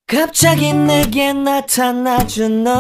갑자기 내게 나타나준 너.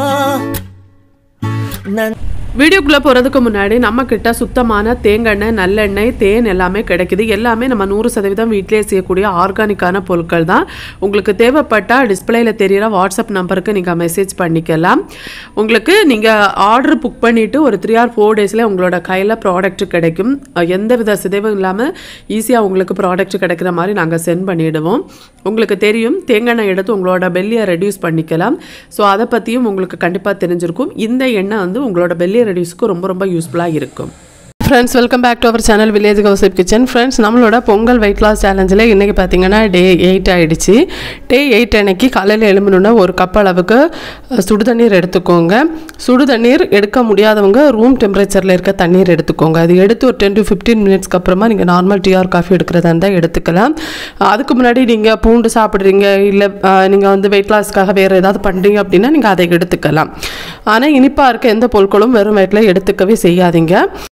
난 வீடியோக்குள்ளே போகிறதுக்கு முன்னாடி நம்ம கிட்ட சுத்தமான தேங்காய் நல்லெண்ணெய் தேன் எல்லாமே கிடைக்குது எல்லாமே நம்ம நூறு சதவீதம் வீட்டிலேயே செய்யக்கூடிய ஆர்கானிக்கான பொருட்கள் தான் உங்களுக்கு தேவைப்பட்டால் டிஸ்பிளேயில் தெரியிற வாட்ஸ்அப் நம்பருக்கு நீங்கள் மெசேஜ் பண்ணிக்கலாம் உங்களுக்கு நீங்கள் ஆர்டர் புக் பண்ணிவிட்டு ஒரு த்ரீ ஆர் ஃபோர் டேஸில் உங்களோட கையில் ப்ராடக்ட் கிடைக்கும் அஹ் எந்த வித சிதைவும் இல்லாமல் ஈஸியாக உங்களுக்கு ப்ராடக்ட் கிடைக்கிற மாதிரி நாங்கள் சென்ட் பண்ணிவிடுவோம் உங்களுக்கு தெரியும் தேங்காய் எண்ணெய் எடுத்து உங்களோட பெல்லியை ரெடியூஸ் பண்ணிக்கலாம் ஸோ அதை பற்றியும் உங்களுக்கு கண்டிப்பாக தெரிஞ்சிருக்கும் இந்த எண்ணெய் வந்து உங்களோட பெல்லியை ரெடியூஸ்க்கு ரொம்ப ரொம்ப யூஸ்ஃபுல்லாக இருக்கும் friends welcome back to our channel village கௌசிப் கிச்சன் ஃப்ரெண்ட்ஸ் நம்மளோட பொங்கல் வெயிட் லாஸ் சேலஞ்சில் இன்றைக்கி பார்த்தீங்கன்னா டே எயிட் ஆகிடுச்சு டே எயிட் அன்னைக்கு காலையில் எழும்பணுன்னா ஒரு கப் அளவுக்கு அஹ், சுடு தண்ணீர் எடுத்துக்கோங்க சுடு தண்ணீர் எடுக்க முடியாதவங்க ரூம் டெம்பரேச்சரில் இருக்க தண்ணீர் எடுத்துக்கோங்க அது எடுத்து ஒரு டென் டு ஃபிஃப்டீன் மினிட்ஸ்க்கு அப்புறமா நீங்கள் நார்மல் டீ ஆர் காஃபி எடுக்கிறதா இருந்தால் எடுத்துக்கலாம் அஹ், அதுக்கு முன்னாடி நீங்கள் பூண்டு சாப்பிட்றீங்க இல்லை நீங்கள் வந்து வெயிட் லாஸ்க்காக வேறு ஏதாவது பண்ணுறீங்க அப்படின்னா நீங்கள் அதை எடுத்துக்கலாம் ஆனால் இனிப்பாக இருக்க எந்த பொருட்களும் வெறும் வயிற்றில் எடுத்துக்கவே செய்யாதீங்க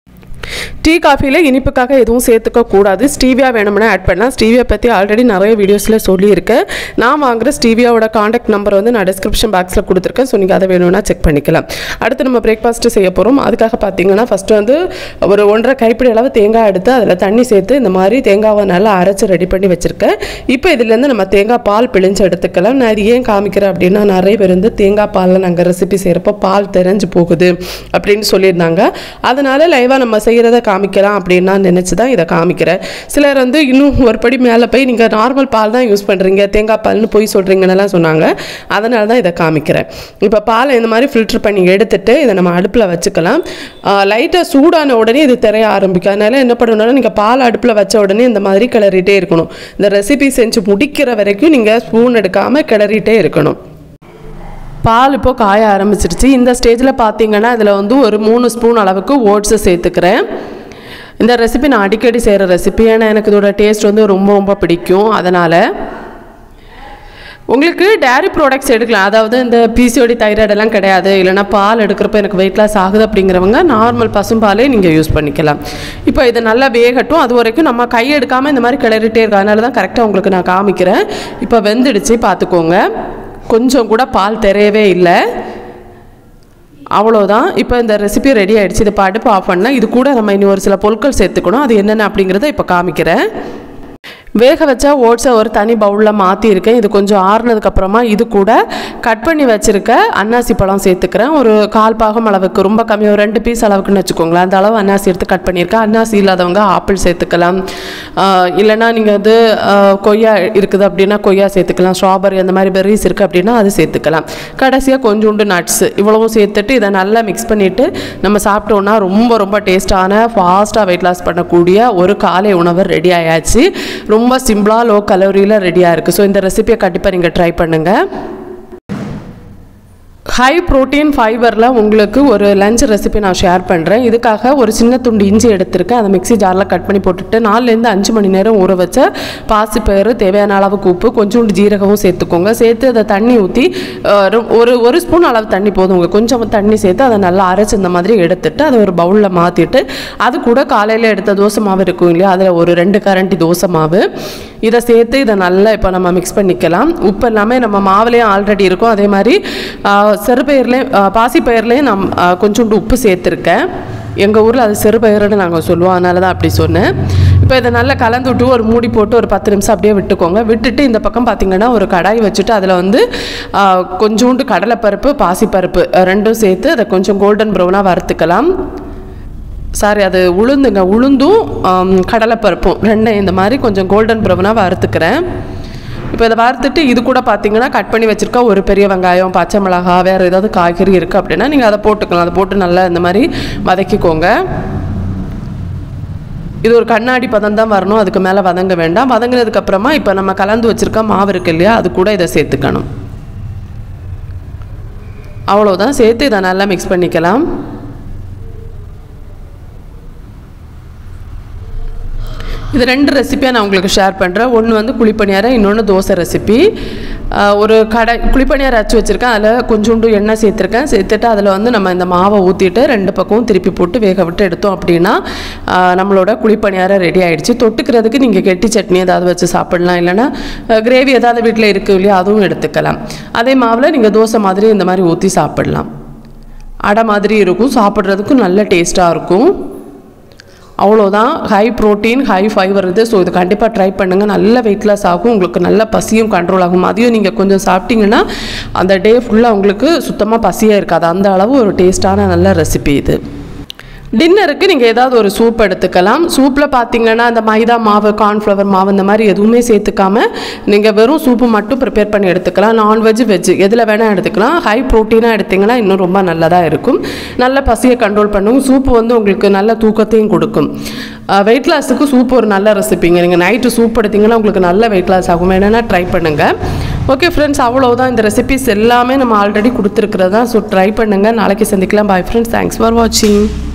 டீ காஃபியில் இனிப்புக்காக எதுவும் சேர்த்துக்க கூடாது ஸ்டீவியா வேணும்னா ஆட் பண்ணலாம் ஸ்டீவியா பற்றி ஆல்ரெடி நிறைய வீடியோஸில் சொல்லியிருக்கேன் நான் வாங்குற ஸ்டீவியாவோட காண்டாக்ட் நம்பர் வந்து நான் டிஸ்கிரிப்ஷன் பாக்ஸில் கொடுத்துருக்கேன் ஸோ நீங்கள் அதை வேணும்னா செக் பண்ணிக்கலாம் அடுத்து நம்ம பிரேக்ஃபாஸ்ட்டு செய்ய போகிறோம் அதுக்காக பார்த்தீங்கன்னா ஃபஸ்ட்டு வந்து ஒரு ஒன்றரை கைப்பிடி அளவு தேங்காய் எடுத்து அதில் தண்ணி சேர்த்து இந்த மாதிரி தேங்காவை நல்லா அரைச்சி ரெடி பண்ணி வச்சுருக்கேன் இப்போ இதுலேருந்து நம்ம தேங்காய் பால் பிழிஞ்சு எடுத்துக்கலாம் நான் இது ஏன் காமிக்கிறேன் அப்படின்னா நிறைய பேர் வந்து தேங்காய் பாலில் நாங்கள் ரெசிபி செய்கிறப்போ பால் தெரிஞ்சு போகுது அப்படின்னு சொல்லியிருந்தாங்க அதனால லைவாக நம்ம செய்கிறத காமிக்கலாம் அப்படின்னு நான் நினச்சி தான் இதை காமிக்கிறேன் சிலர் வந்து இன்னும் ஒரு படி மேலே போய் நீங்கள் நார்மல் பால் தான் யூஸ் பண்ணுறீங்க தேங்காய் பால்னு போய் சொல்கிறீங்கன்னெல்லாம் சொன்னாங்க அதனால தான் இதை காமிக்கிறேன் இப்போ பாலை இந்த மாதிரி ஃபில்டர் பண்ணி எடுத்துட்டு இதை நம்ம அடுப்பில் வச்சுக்கலாம் லைட்டாக சூடான உடனே இது தெரிய ஆரம்பிக்கும் அதனால என்ன பண்ணணும்னா நீங்கள் பால் அடுப்பில் வச்ச உடனே இந்த மாதிரி கிளறிட்டே இருக்கணும் இந்த ரெசிபி செஞ்சு முடிக்கிற வரைக்கும் நீங்கள் ஸ்பூன் எடுக்காமல் கிளறிட்டே இருக்கணும் பால் இப்போ காய ஆரம்பிச்சிருச்சு இந்த ஸ்டேஜில் பார்த்தீங்கன்னா இதில் வந்து ஒரு மூணு ஸ்பூன் அளவுக்கு ஓட்ஸை சேர்த்துக்கிறேன் இந்த ரெசிபி நான் அடிக்கடி செய்கிற ரெசிபி ஏன்னா எனக்கு இதோட டேஸ்ட் வந்து ரொம்ப ரொம்ப பிடிக்கும் அதனால் உங்களுக்கு டேரி ப்ராடக்ட்ஸ் எடுக்கலாம் அதாவது இந்த பிசிஓடி தைராய்டு எல்லாம் கிடையாது இல்லைனா பால் எடுக்கிறப்ப எனக்கு வெயிட் லாஸ் ஆகுது அப்படிங்கிறவங்க நார்மல் பசும்பாலே நீங்கள் யூஸ் பண்ணிக்கலாம் இப்போ இதை நல்லா வேகட்டும் அது வரைக்கும் நம்ம கை எடுக்காமல் இந்த மாதிரி கிளறிட்டே இருக்கோம் அதனால தான் கரெக்டாக உங்களுக்கு நான் காமிக்கிறேன் இப்போ வெந்துடுச்சு பார்த்துக்கோங்க கொஞ்சம் கூட பால் தெரியவே இல்லை அவ்வளோதான் இப்போ இந்த ரெசிபி ரெடி ஆயிடுச்சு இதை இப்போ அடுப்பு ஆஃப் பண்ணால் இது கூட நம்ம இனி ஒரு சில பொருட்கள் சேர்த்துக்கணும் அது என்னென்ன அப்படிங்கிறத இப்போ காமிக்கிறேன் வேக வச்ச ஓட்ஸை ஒரு தனி பவுலில் மாற்றிருக்கேன் இது கொஞ்சம் ஆறுனதுக்கப்புறமா இது கூட கட் பண்ணி வச்சுருக்க அன்னாசி பழம் சேர்த்துக்கிறேன் ஒரு கால் பாகம் அளவுக்கு ரொம்ப கம்மி ஒரு ரெண்டு பீஸ் அளவுக்குன்னு வச்சுக்கோங்களேன் அந்த அளவு அன்னாசி எடுத்து கட் பண்ணியிருக்கேன் அன்னாசி இல்லாதவங்க ஆப்பிள் சேர்த்துக்கலாம் ஆஹ் இல்லைன்னா நீங்கள் வந்து ஆஹ் கொய்யா இருக்குது அப்படின்னா கொய்யா சேர்த்துக்கலாம் ஸ்ட்ராபெரி அந்த மாதிரி பெர்ரிஸ் இருக்குது அப்படின்னா அது சேர்த்துக்கலாம் கடைசியாக கொஞ்சோண்டு நட்ஸு இவ்வளவும் சேர்த்துட்டு இதை நல்லா மிக்ஸ் பண்ணிவிட்டு நம்ம சாப்பிட்டோன்னா ரொம்ப ரொம்ப டேஸ்டான ஃபாஸ்ட்டாக வெயிட் லாஸ் பண்ணக்கூடிய ஒரு காலை உணவு ரெடி ஆயாச்சு ரொம்ப சிம்பிளாக லோ கலோரியில் ரெடியாக இருக்குது ஸோ இந்த ரெசிபியை கண்டிப்பாக நீங்கள் ட்ரை பண்ணுங்கள் ஹை ப்ரோட்டீன் ஃபைபரில் உங்களுக்கு ஒரு லஞ்ச் ரெசிபி நான் ஷேர் பண்ணுறேன் இதுக்காக ஒரு சின்ன துண்டு இஞ்சி எடுத்திருக்கேன் அதை மிக்ஸி ஜாரில் கட் பண்ணி போட்டுட்டு நாலுலேருந்து அஞ்சு மணி நேரம் ஊற வச்ச பாசிப்பயிறு தேவையான அளவுக்கு உப்பு கொஞ்சோண்டு ஜீரகமும் சேர்த்துக்கோங்க சேர்த்து அதை தண்ணி ஊற்றி ஒரு ஒரு ஸ்பூன் அளவு தண்ணி போதும் உங்கள் கொஞ்சம் தண்ணி சேர்த்து அதை நல்லா அரைச்சி இந்த மாதிரி எடுத்துட்டு அதை ஒரு பவுலில் மாற்றிட்டு அது கூட காலையில் எடுத்த தோசை மாவு இருக்கும் இல்லையா அதில் ஒரு ரெண்டு கரண்டி தோசை மாவு இதை சேர்த்து இதை நல்லா இப்போ நம்ம மிக்ஸ் பண்ணிக்கலாம் உப்பு எல்லாமே நம்ம மாவுலேயும் ஆல்ரெடி இருக்கும் அதே மாதிரி செருப்பயிர்லேயும் பாசிப்பயிர்லேயும் நான் ஆ, கொஞ்சோண்டு உப்பு சேர்த்துருக்கேன் எங்கள் ஊரில் அது சிறுபயிறுன்னு நாங்கள் சொல்லுவோம் அதனால தான் அப்படி சொன்னேன் இப்போ இதை நல்லா கலந்து விட்டு ஒரு மூடி போட்டு ஒரு பத்து நிமிஷம் அப்படியே விட்டுக்கோங்க விட்டுட்டு இந்த பக்கம் பார்த்தீங்கன்னா ஒரு கடாய் வச்சுட்டு அதில் வந்து ஆ, கொஞ்சோண்டு கடலைப்பருப்பு பாசிப்பருப்பு அஹ், ரெண்டும் சேர்த்து அதை கொஞ்சம் கோல்டன் ப்ரௌனாக வறுத்துக்கலாம் சாரி அது உளுந்துங்க உளுந்தும் ஆம், கடலைப்பருப்பும் ரெண்டும் இந்த மாதிரி கொஞ்சம் கோல்டன் ப்ரௌனாக வறுத்துக்கிறேன் இப்போ இதை வறுத்துட்டு இது கூட பார்த்தீங்கன்னா கட் பண்ணி வச்சுருக்க ஒரு பெரிய வெங்காயம் பச்சை மிளகா வேறு ஏதாவது காய்கறி இருக்குது அப்படின்னா நீங்கள் அதை போட்டுக்கலாம் அதை போட்டு நல்லா இந்த மாதிரி வதக்கிக்கோங்க இது ஒரு கண்ணாடி பதம் தான் வரணும் அதுக்கு மேலே வதங்க வேண்டாம் வதங்கினதுக்கப்புறமா இப்போ நம்ம கலந்து வச்சுருக்க மாவு இருக்கு இல்லையா அது கூட இதை சேர்த்துக்கணும் அவ்வளோதான் சேர்த்து இதை நல்லா மிக்ஸ் பண்ணிக்கலாம் இது ரெண்டு ரெசிபியாக நான் உங்களுக்கு ஷேர் பண்ணுறேன் ஒன்று வந்து குழிப்பணியாரம் இன்னொன்று தோசை ரெசிபி ஆஹ், ஒரு கடை குழிப்பணியார் அரைச்சி வச்சுருக்கேன் அதில் கொஞ்சோண்டு எண்ணெய் சேர்த்துருக்கேன் சேர்த்துட்டு அதில் வந்து நம்ம இந்த மாவை ஊற்றிட்டு ரெண்டு பக்கமும் திருப்பி போட்டு வேக விட்டு எடுத்தோம் அப்படின்னா ஆஹ், நம்மளோட குழிப்பணியாரம் ரெடி ஆயிடுச்சு தொட்டுக்கிறதுக்கு நீங்கள் கெட்டி சட்னி ஏதாவது வச்சு சாப்பிடலாம் இல்லைன்னா கிரேவி ஏதாவது வீட்டில் இருக்கு இல்லையா அதுவும் எடுத்துக்கலாம் அதே மாவில் நீங்கள் தோசை மாதிரி இந்த மாதிரி ஊற்றி சாப்பிடலாம் அடை மாதிரி இருக்கும் சாப்பிட்றதுக்கும் நல்ல டேஸ்ட்டாக இருக்கும் அவ்வளோதான் ஹை ப்ரோட்டீன் ஹை ஃபைபர் இது ஸோ இது கண்டிப்பாக ட்ரை பண்ணுங்கள் நல்ல வெயிட் லாஸ் ஆகும் உங்களுக்கு நல்ல பசியும் கண்ட்ரோல் ஆகும் மதியம் நீங்கள் கொஞ்சம் சாப்பிட்டீங்கன்னா அந்த டே ஃபுல்லாக உங்களுக்கு சுத்தமாக பசியாக இருக்காது அந்த அளவு ஒரு டேஸ்ட்டான நல்ல ரெசிபி இது டின்னருக்கு நீங்கள் ஏதாவது ஒரு சூப் எடுத்துக்கலாம் சூப்பில் பார்த்தீங்கன்னா அந்த மைதா மாவு கார்ன்ஃப்ளவர் மாவு இந்த மாதிரி எதுவுமே சேர்த்துக்காம நீங்கள் வெறும் சூப்பு மட்டும் ப்ரிப்பேர் பண்ணி எடுத்துக்கலாம் நான்வெஜ் வெஜ் எதில் வேணால் எடுத்துக்கலாம் ஹை ப்ரோட்டீனாக எடுத்திங்கன்னா இன்னும் ரொம்ப நல்லதாக இருக்கும் நல்ல பசியை கண்ட்ரோல் பண்ணும் சூப்பு வந்து உங்களுக்கு நல்ல தூக்கத்தையும் கொடுக்கும் வெயிட் லாஸுக்கு சூப் ஒரு நல்ல ரெசிபிங்க நீங்கள் நைட்டு சூப் எடுத்தீங்கன்னா உங்களுக்கு நல்ல வெயிட் லாஸ் ஆகும் என்னென்னா ட்ரை பண்ணுங்கள் ஓகே ஃப்ரெண்ட்ஸ் அவ்வளோதான் இந்த ரெசிபிஸ் எல்லாமே நம்ம ஆல்ரெடி கொடுத்துருக்குறது தான் ஸோ ட்ரை பண்ணுங்கள் நாளைக்கு சந்திக்கலாம் பாய் ஃப்ரெண்ட்ஸ் தேங்க்ஸ் ஃபார் வாட்சிங்